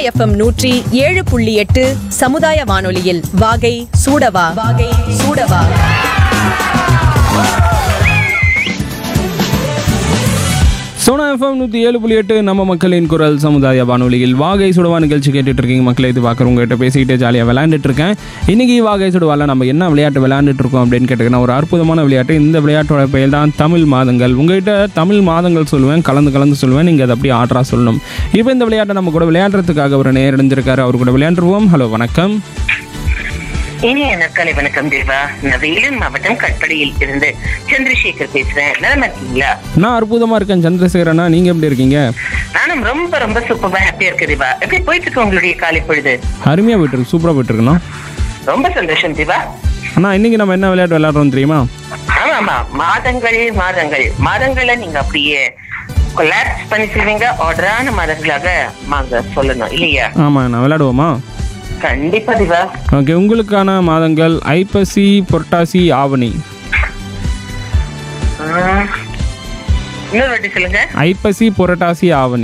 FM நூற்றி ஏழு புள்ளி எட்டு சமுதாய வானொலியில் வாகை சூடவா வாகை சூடவா சோனா எஃப்எம் நூற்றி ஏழு புள்ளி எட்டு நம்ம மக்களின் குரல் சமுதாய வானொலியில் வாகை சுடுவா நிகழ்ச்சி கேட்டுட்டு இருக்கீங்க மக்களை இது பார்க்குறவங்ககிட்ட பேசிக்கிட்டே ஜாலியாக விளையாண்டுட்டு இருக்கேன் இன்னைக்கு வாகை சுடுவாவில் நம்ம என்ன விளையாட்டு விளையாண்டுட்டு இருக்கோம் அப்படின்னு கேட்டிங்கன்னா ஒரு அற்புதமான விளையாட்டு இந்த விளையாட்டோட பெயர் தான் தமிழ் மாதங்கள் உங்ககிட்ட தமிழ் மாதங்கள் சொல்லுவேன் கலந்து கலந்து சொல்லுவேன் நீங்கள் அதை அப்படியே ஆட்ரா சொல்லணும் இப்போ இந்த விளையாட்டை நம்ம கூட விளையாடுறதுக்காக ஒரு நேரடைஞ்சிருக்காரு அவர் கூட விளையாண்டுருவோம் ஹலோ வணக்கம் இனிய நற்காலை வணக்கம் தேவா நான் வேலூர் மாவட்டம் கட்படியில் இருந்து சந்திரசேகர் பேசுறேன் நலமா இருக்கீங்களா நான் அற்புதமாக இருக்கேன் சந்திரசேகரண்ணா நீங்கள் எப்படி இருக்கீங்க நானும் ரொம்ப ரொம்ப சூப்பரா ஹாப்பியா இருக்கு தேவா எப்படி போயிட்டு இருக்கு உங்களுடைய காலை பொழுது அருமையாக போயிட்டுருக்கு சூப்பராக போயிட்டுருக்குண்ணா ரொம்ப சந்தோஷம் தேவா அண்ணா இன்னைக்கு நம்ம என்ன விளையாட்டு விளையாடுறோம் தெரியுமா ஆமா ஆமா மாதங்கள் மாதங்கள் மாதங்களை நீங்க அப்படியே கொலாப்ஸ் பண்ணி செய்வீங்க ஆர்டரான மாதங்களாக வாங்க சொல்லணும் இல்லையா ஆமாம் நான் விளையாடுவோமா கண்டிப்பா தேவா ஓகே உங்களுக்கான மாதங்கள் ஐப்பசி புரட்டாசி ஆவணி ஆஹ், இன்னொரு வாட்டி சொல்லுங்க ஐப்பசி புரட்டாசி ஆவணி